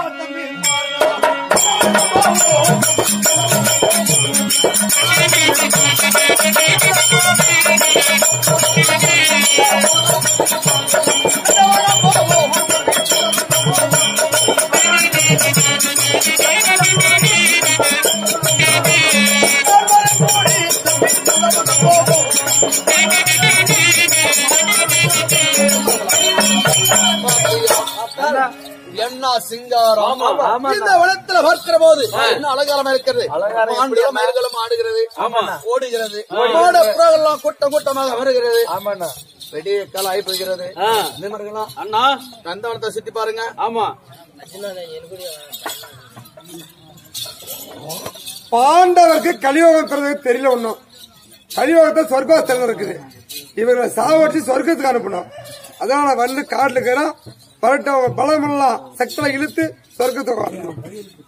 என்ன சிங்காரம் ஆமா, ஆமா. இந்த உலகத்துல பார்க்கிற போது என்ன அலங்காரமா இருக்கிறது அலங்காரம் ஆண்களும் மயில்களும் ஆடுகிறது ஆமா. ஓடுகிறது மாட புறாக்கள்லாம் கூட்டம் கூட்டமாக வருகிறது ஆமாண்ணா வெடிய கால ஆகி போகிறது ஆ. நிமிடங்களாம் அண்ணா நந்தவனத்தை சுத்தி பாருங்க ஆமா பாண்டவருக்கு கலியோகம் பிறகு தெரியல ஒண்ணும் கலியோகத்தை சொர்க்கத்தில் இருக்குது இவங்களை சாவடிச்சு சொர்க்கத்துக்கு அனுப்பணும் அதான் நான் வந்து காட்டுல இருக்கிறோம் பரட்டு அவங்க பலமெல்லாம் சக்தியை இழுத்து சொர்க்கத்துக்கு வரணும்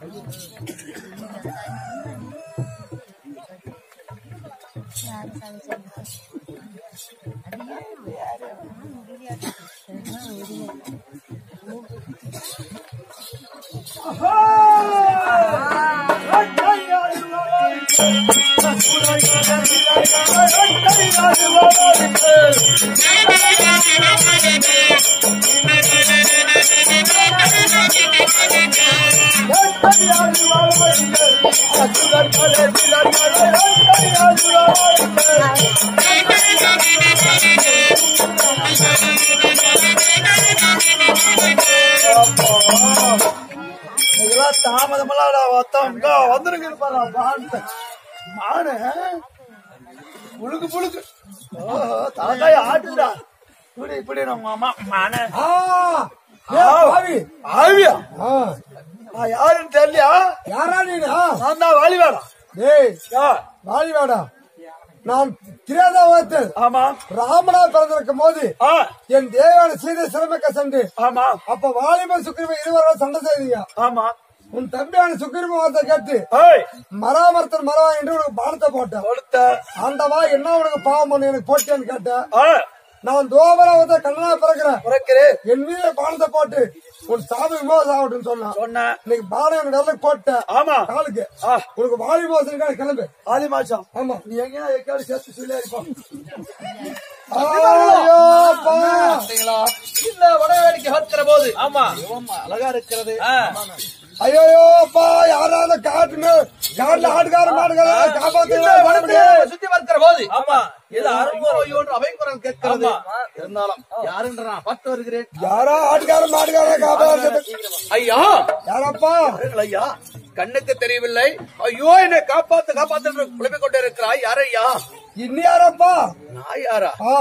இதெல்லாம் தாமதமெல்லாம் வத்தவங்க வந்துருங்க பாரு மானு மானு புழுக்கு புழுக்கு ஓஹோ தலைக்காய ஆட்டுடா இப்படி இப்படி நம்ம அம்மா மானு ஆவியா நான் யாருன்னு தெரியலையா யாரா நீடா நான் தான் வாலிவாடா டேய் யா வாலிவாடா நான் திரேதாவத்தில் ஆமா ராமனா பிறந்திருக்கும் போது ஆ என் தேவான சீதை சிரமக்க சென்று ஆமா அப்ப வாலிபன் சுக்கிரம இருவரும் சண்டை செய்தீங்க ஆமா உன் தம்பியான சுக்கிரம வார்த்தை கேட்டு ஏய் மராமரத்தன் மரவா என்று உனக்கு பானத்தை போட்டேன் கொடுத்த ஆண்டவா என்ன உனக்கு பாவம் பண்ணு எனக்கு போட்டேன்னு கேட்டேன் ஆ நான் தோபராவத்தை கண்ணனா பிறக்கிறேன் பிறக்கிறேன் என் மீது பானத்தை போட்டு உன் சாமி விமோசம் ஆகட்டும் சொன்னான் சொன்னேன் இன்னைக்கு பானம் எனக்கு விரலுக்கு போட்டேன் ஆமா காலுக்கு ஆ. உனக்கு வாலி மோசம் கிளம்பு ஆதி மாசம் ஆமா நீ எங்கேயா எக்காடு சேர்த்து சொல்லி இருப்போம் ஐயோப்பா. பாத்தீங்களா இந்த வட வேடிக்கை பார்க்கிற போது ஆமா அழகா இருக்கிறது ஆ. ஐயோப்பா யாராவது காட்டுன்னு காட்டுல ஆட்டுக்கார மாட்டுக்கார இந்த காப்பாத்து வனத்தை சுத்தி பார்க்கிற போது ஆமா இது அரும்போ ஐயோன்று அவை குரல் கேட்கிறது இருந்தாலும் யாருன்ற நான் பார்த்து வருகிறேன் யாரோ ஆட்டுக்கார மாட்டுக்கார காப்பாத்து ஐயா யாரப்பா பாருங்கள் ஐயா கண்ணுக்கு தெரியவில்லை ஐயோ என்னை காப்பாத்து காப்பாத்து என்று குழப்பிக் கொண்டே இருக்கிறாய் யாரையா இன்னி யாரப்பா நான் யாரா ஆ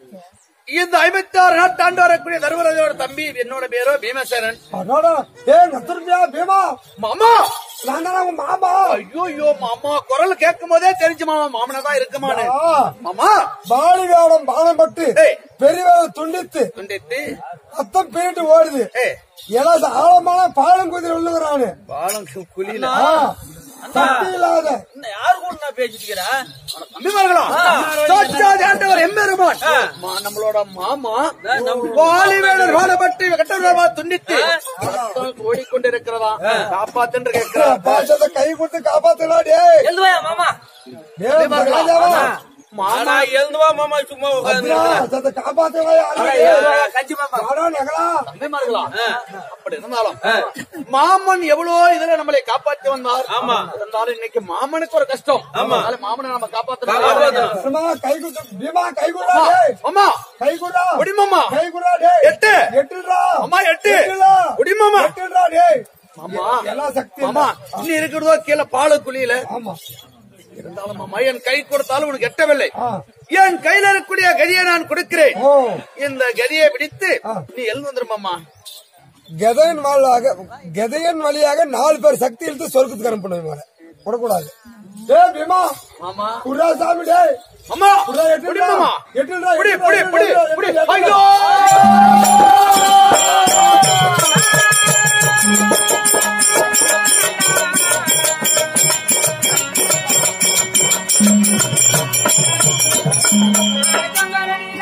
இந்த ஐம்பத்தாறு நாட்டாண்டு வரக்கூடிய தர்மராஜோட தம்பி என்னோட பேரோ பீமசேனன் அடடா ஏ நத்துருந்தியா பீமா மாமா நான் தானே உங்க மாமா ஐயோ ஐயோ மாமா குரல் கேட்கும் போதே தெரிஞ்சு மாமா மாமனா தான் இருக்குமானு ஆ, மாமா பாலிவேடம் பானம் பட்டு ஏய். பெரியவேட துண்டித்து துண்டித்து ரத்தம் பீரிட்டு ஓடுது ஏ ஏதாவது ஆழமான பாலம் குதிரை உள்ளுகிறானு பாலம் குழியில ஆ, சக்தி இல்லாத என்ன யாரு கூட நான் பேசிட்டு இருக்கிறேன் தம்பிமார்களா சாட்சாத் ஆண்டவர் எம்பெருமான் மா- நம்மளோட மாமா வாலிவேடர் வாழப்பட்டு கட்டவர்களா துண்டித்து ரத்தம் ஓடிக்கொண்டிருக்கிறதா காப்பாத்துன்னு கேட்கிறார் பாசத்தை கை கொடுத்து காப்பாத்தலா டேய் எழுதுவாயா மாமா டேய் ராஜாவா மாமா எழுந்துவா மாமா சும்மா உட்கார்ந்து பாசத்தை காப்பாத்தலா யாரு எழுதுவாயா கஞ்சி மாமா வாடா நகலா தம்பிமார்களா அப்படி இருந்தாலும் மாமன் எவ்வளவோ இதுல நம்மளை காப்பாத்தி வந்தார் ஆமா. இருந்தாலும் இன்னைக்கு மாமனுக்கு ஒரு கஷ்டம் ஆமா. அதனால மாமனை நம்ம காப்பாத்தணும். காப்பாத்தணும் பீமா கை கொடுத்து பீமா கை குடுறா டேய் மாமா கை குடுறா குடிமாமா கை குடுறா டேய் எட்டு. எட்டுடா அம்மா எட்டு எட்டுடா குடிமாமா எட்டுடா டேய் மாமா எல்லாம் சக்தி மாமா இன்னும் இருக்கிறதோ கீழே பாலு குழியில ஆமா இருந்தாலும் மாமா என் கை கொடுத்தாலும் உனக்கு எட்டவில்லை ஆ. என் கையில இருக்கக்கூடிய கதியை நான் கொடுக்கிறேன் ஓ இந்த கதியை பிடித்து ஆ. நீ எழுந்து வந்துருமாமா கதையின் வழியாக கதையின் வழியாக நாலு பேர் சக்தி இழுத்து சொர்க்கத்துக்கு அனுப்பணும் இவங்களை விடக்கூடாது டேய் பீமா மாமா குர்ரா சாமி டேய் அம்மா குர்ரா எட்டுடா குடி மாமா எட்டுடா புடி எட்டுடா, புடி புடி எட்டுடா, புடி எட்டுடா, ஐயோ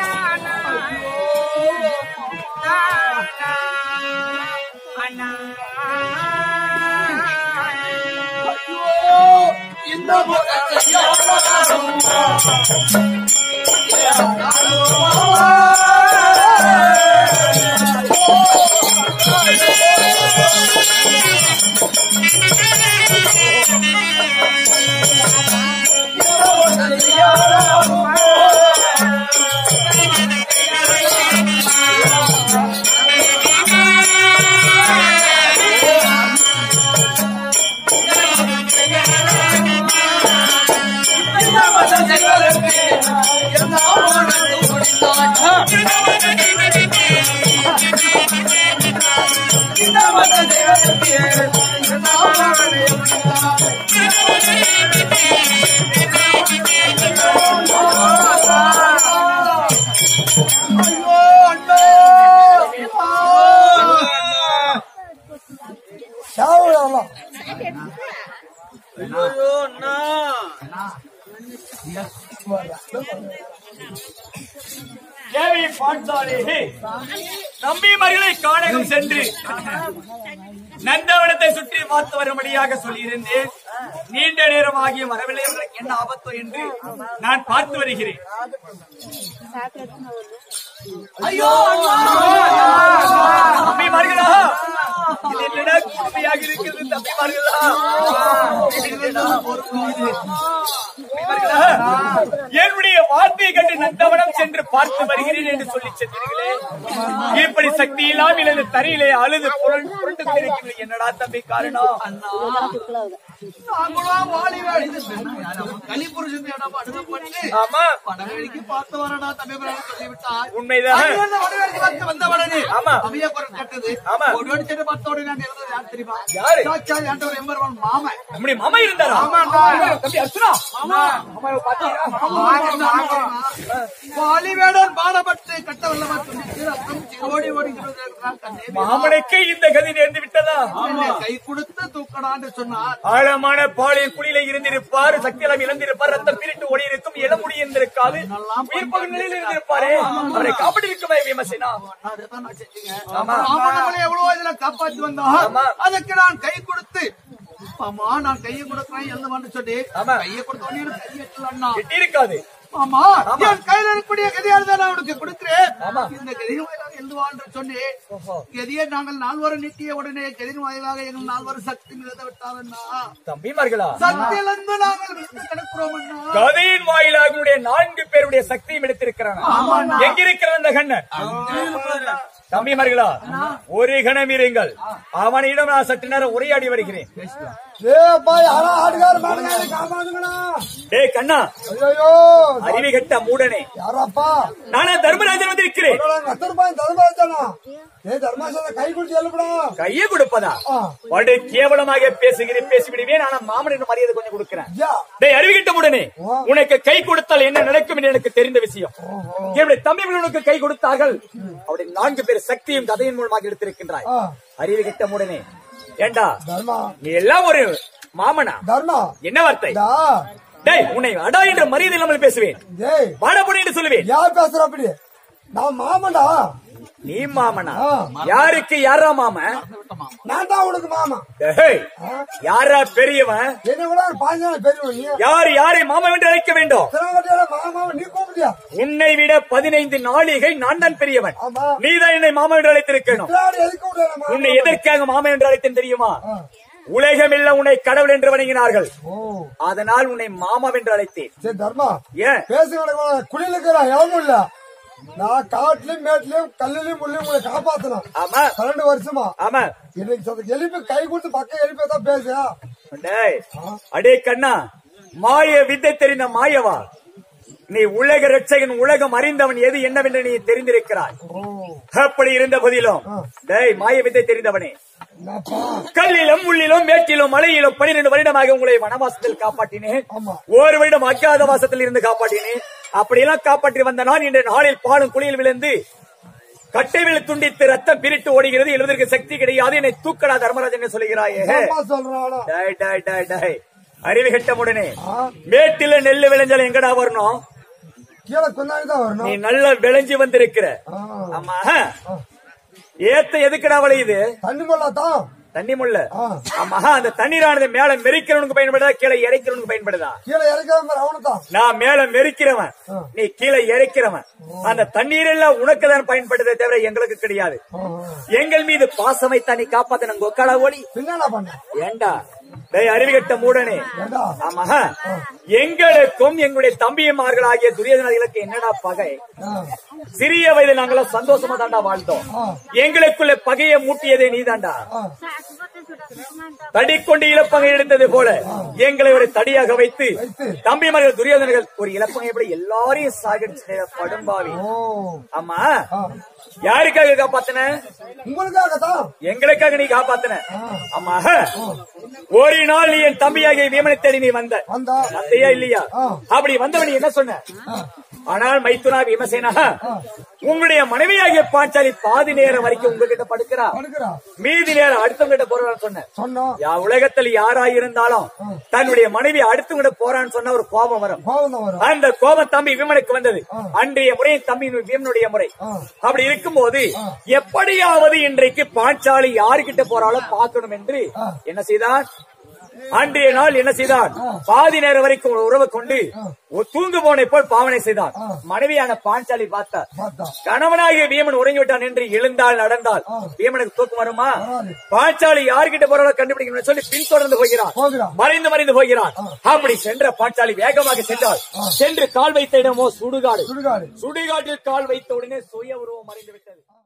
அண்ணா இந்த முகத்தை சாவுடா ஐயோ அண்ணா தேவி பாட்டாளி நம்பி மகளை காணகம் சென்று நந்தவனத்தை சுற்றி பார்த்து வரும்படியாக சொல்லியிருந்தேன் நீண்ட நேரமாகிய வரவில்லை உங்களுக்கு என்ன ஆபத்தோ என்று நான் பார்த்து வருகிறேன் ஐயோ தம்பி மார்களா இது என்னடா கொடுமையாக இருக்கிறது தம்பி மார்களா என்னுடைய வார்த்தையை கண்டு நந்தவனம் சென்று பார்த்து வருகிறேன் என்று சொல்லி சென்றீர்களே இப்படி சக்தி இல்லாமல் இந்த தரையிலே அழுது புரண்டு புரண்டு கொண்டிருக்கிறது என்னடா தம்பி காரணம் நாங்களும் வாலிப இது கலிபுருஷன் இடம் அனுப்பப்பட்டு ஆமா படவேடிக்கு பார்த்து வரடா தம்பி பிரான் சொல்லிவிட்டார் உண்மைதான் அங்கிருந்து வடிவேலுக்கு வந்து வந்தவனே ஆமா. அவைய குரல் கேட்டது ஆமா. ஒருவன் சென்று பார்த்த உடனே நான் இருந்தது யார் தெரியுமா யாரு? சாட்சாத் ஆண்டவர் எம்பெருமான் மாமன் நம்முடைய மாமா இருந்தாரா ஆமாண்டா. தம்பி அர்ச்சனா மாமாவை பாத்தீங்களா வாலிவேடன் பாடப்பட்டு கட்ட வல்லவர் துணித்து ரத்தம் சிரோடி ஓடுகிறது என்றார் கண்ணே மாமனுக்கு இந்த கதி நேர்ந்து விட்டதா என்னை கை கொடுத்து தூக்கடான்னு சொன்னார் ஆழமான பாலியல் குழியில இருந்திருப்பார் சக்தியெல்லாம் இழந்திருப்பார் ரத்தம் பிரிட்டு ஓடி இருக்கும் இளமுடி இருந்திருக்காது உயிர் பகு நிலையில் இருந்திருப்பாரே அவரை காப்பாற்றிருக்குமே விமர்சனா அதுதான் நான் செஞ்சேங்க. அப்புறம் ஆமா, நம்மளை எவ்வளவோ இதுல காப்பாத்தி வந்தோம் ஆமா. அதுக்கு நான் கை கொடுத்து ஆமா நான் கையை கொடுக்கிறேன் எழுதுவான்னு சொல்லி ஆமா. கையை கொடுத்தோன்னு எனக்கு கை எட்டலன்னா கிட்டி இருக்காது ஆமா என் கையில இருக்கக்கூடிய கதியால் தான் நான் உனக்கு கொடுக்கிறேன் ஆமா. இந்த கதியின் வாயிலாக எழுதுவான்னு சொல்லி கதியை நாங்கள் நால்வரும் நீக்கிய உடனே கதியின் வாயிலாக எங்கள் நால்வரும் சக்தி மிதந்து விட்டாரண்ணா தம்பிமார்களா சக்தியிலிருந்து நாங்கள் விழுந்து கிடக்கிறோம் அண்ணா கதையின் வாயிலாக உன்னுடைய நான்கு பேருடைய சக்தியும் எடுத்திருக்கிறான் எங்க இருக்கிற அந்த கண்ணன் தம்பிமார்களா ஒரு கணம் இருங்கள் அவனிடம் நான் சற்று நேரம் உரையாடி வருகிறேன் ஏப்பா யாரா ஆடுகார மாடுகார காப்பாத்துங்கடா டேய் கண்ணா ஐயோ அறிவி கட்ட மூடனே யாராப்பா நானா தர்மராஜன் வந்திருக்கிறேன் கத்தர்பாய் தர்மாசனா ஏ தர்மாசன கை குடிச்சு எழுப்படா கையை கொடுப்பதா ஆ. படு கேவலமாக பேசுகிறேன் பேசிவிடுவேன் ஆனா மாமன் என்று மரியாதை கொஞ்சம் கொடுக்கிறேன் யா டேய் அறிவிக்கிட்ட உடனே உனக்கு கை கொடுத்தால் என்ன நடக்கும் என்று எனக்கு தெரிந்த விஷயம் என்னுடைய தம்பிகள் உனக்கு கை கொடுத்தார்கள் அவருடைய நான்கு பேர் சக்தியும் கதையின் மூலமாக எடுத்திருக்கின்றாய் ஆ. அறிவிக்கிட்ட உடனே ஏண்டா தர்மா நீ எல்லாம் ஒரு மாமனா தர்மா என்ன வார்த்தை டா டேய் உன்னை அடா என்ற மரியாதை இல்லாமல் பேசுவேன் டேய் வாடப்படி என்று சொல்லுவேன் யார் பேசுற அப்படி நான் மாமன்டா நீ மாமனா ஆ. யாருக்கு யாரா மாமன் நான் தான் உனக்கு மாமா டேய், யாரா பெரியவன் என்ன கூட ஒரு பாஞ்சு நாள் பெரியவன் நீ யார் யாரை மாமன் என்று அழைக்க வேண்டும் திருவங்கட்டியால மாமா நீ கூப்பிட்டியா உன்னை விட பதினைந்து நாளிகை நான் தான் பெரியவன் ஆமா. நீதான் என்னை மாமன் என்று அழைத்திருக்கணும் பின்னாடி எதுக்கு விடுற உன்னை எதற்காக மாமன் என்று அழைத்தேன் தெரியுமா உலகமெல்லாம் உன்னை கடவுள் என்று வணங்கினார்கள் ஓ அதனால் உன்னை மாமா என்று அழைத்தேன் சரி தர்மா ஏன் பேச கிடக்க குழியில இருக்கிற எவனும் இல்ல நான் காட்டுலயும் மேட்லயும் கல்லுலயும் முள்ளையும் உங்களை காப்பாத்தணும் ஆமா பன்னெண்டு வருஷமா ஆமா இன்னைக்கு சத்த எழுப்பி கை கொடுத்து பக்கம் எழுப்பி தான் பேசுயா டேய், அடே கண்ணா மாய வித்தை தெரிந்த மாயவா நீ உலக ரட்சகன் உலகம் அறிந்தவன் எது என்னவென்று நீ தெரிந்திருக்கிறாய் அப்படி இருந்த போதிலும் டேய் மாய வித்தை தெரிந்தவனே என்னப்பா கல்லிலும் முள்ளிலும் மேட்டிலும் மலையிலும் பனிரெண்டு வருடமாக உங்களை வனவாசத்தில் காப்பாற்றினேன் ஆமா. ஒரு வருடம் அஜாத வாசத்தில் இருந்து காப்பாற்றினேன் அப்படியெல்லாம் காப்பாற்றி வந்த நான் இன்று நாளில் பாலும் குளியில் விழுந்து கட்டைவில் துண்டித்து ரத்தம் பிரிட்டு ஓடுகிறது எழுவதற்கு சக்தி கிடையாது என்னை தூக்கடா தர்மராஜன் சொல்லுகிறாயே அப்பா சொல்றானா டேய், டேய், டேய், டேய். அறிவு கட்ட உடனே ஆ. மேட்டில நெல்லு விளைஞ்சால் எங்கடா வரணும் கீழே கொண்டாடி தான் நீ வரணும் நல்லா விளைஞ்சு வந்திருக்கிற ஆ. ஆமா ஏத்த எதுக்குடா விளையுது தண்ணி போடலாம் தான் தண்ணி முள்ள ஆ. ஆமா அந்த தண்ணீரானது மேல மெரிக்கிறவனுக்கு பயன்படுதா கீழே இறைக்கிறவனுக்கு பயன்படுதா கீழே இறக்காம அவனுதான் நான் மேல மெரிக்கிறவன் நீ கீழே இறைக்கிறவன் அந்த தண்ணீர் எல்லாம் உனக்கு தான் பயன்படுதே தவிர எங்களுக்கு கிடையாது எங்கள் மீது பாசம் வைத்தா நீ காப்பாத்த நாங்க ஒக்காளா ஓடி பின்னா பண்ண ஏண்டா டேய் அறிவிகட்ட மூடனே ஏண்டா ஆமா எங்களுக்கும் எங்களுடைய தம்பியமார்கள் ஆகிய துரியோதனர்களுக்கு என்னடா பகை ஆ, சிறிய வயதில் நாங்களாம் சந்தோஷமா தாண்டா வாழ்ந்தோம் ஆ. எங்களுக்குள்ள பகையை மூட்டியதே நீதாண்டா ஆ. தடி கொண்டு இழப்பங்கை எடுத்தது போல எங்களை ஒரு தடியாக வைத்து தம்பிமார்கள் துரியோதனர்கள் ஒரு இழப்பங்கை எப்படி எல்லாரையும் சாகடிச்சு படும்பாவி ஓ ஆமா யாருக்காக காப்பாத்தின உங்களுக்காகத்தான் எங்களுக்காக நீ காப்பாத்தின ஆமா ஒரு நாள் நீ என் தம்பியாகிய வீமனை தேடி நீ வந்த வந்தா வந்தையா இல்லையா ஆ. அப்படி வந்தவன் நீ என்ன சொன்ன ஆனால் மைத்துனா விமசேனா உங்களுடைய மனைவியாகிய பாஞ்சாலி பாதி நேரம் வரைக்கும் உங்ககிட்ட படுக்கிறா படுக்கிறா மீதி நேரம் அடுத்தவங்கிட்ட போறான்னு சொன்ன சொன்னோம் யா உலகத்தில் யாராயிருந்தாலும் தன்னுடைய மனைவி அடுத்தவங்கிட்ட போறான்னு சொன்னா ஒரு கோபம் வரும் கோபம் தான் வரும் அந்த கோபம் தம்பி விமனுக்கு வந்தது அன்றைய முறை தம்பி விமனுடைய முறை அப்படி இருக்கும்போது எப்படியாவது இன்றைக்கு பாஞ்சாலி யாருக்கிட்ட போறாலும் பார்க்கணும் என்று என்ன செய்தான் அன்றைய நாள் என்ன செய்தான் பாதி நேரம் வரைக்கும் ஒரு உறவை கொண்டு ஒரு தூங்கு போனை போல் பாவனை செய்தான் மனைவியான பாஞ்சாலி பார்த்தார் பார்த்தா கணவனாகிய வீமன் உறங்கிவிட்டான் என்று எழுந்தால் நடந்தால் வீமனுக்கு தூக்கம் வருமா வராது. பாஞ்சாலி யார்கிட்ட போறாலோ கண்டுபிடிக்கணும்னு சொல்லி பின்தொடர்ந்து போகிறான் போகிறான். மறைந்து மறைந்து போகிறான் அப்படி சென்ற பாஞ்சாலி வேகமாக சென்றாள் சென்று கால் வைத்த இடமோ சுடுகாடு சுடுகாடு சுடுகாட்டில் கால் வைத்த உடனே சுய உருவம் மறைந்து விட்டது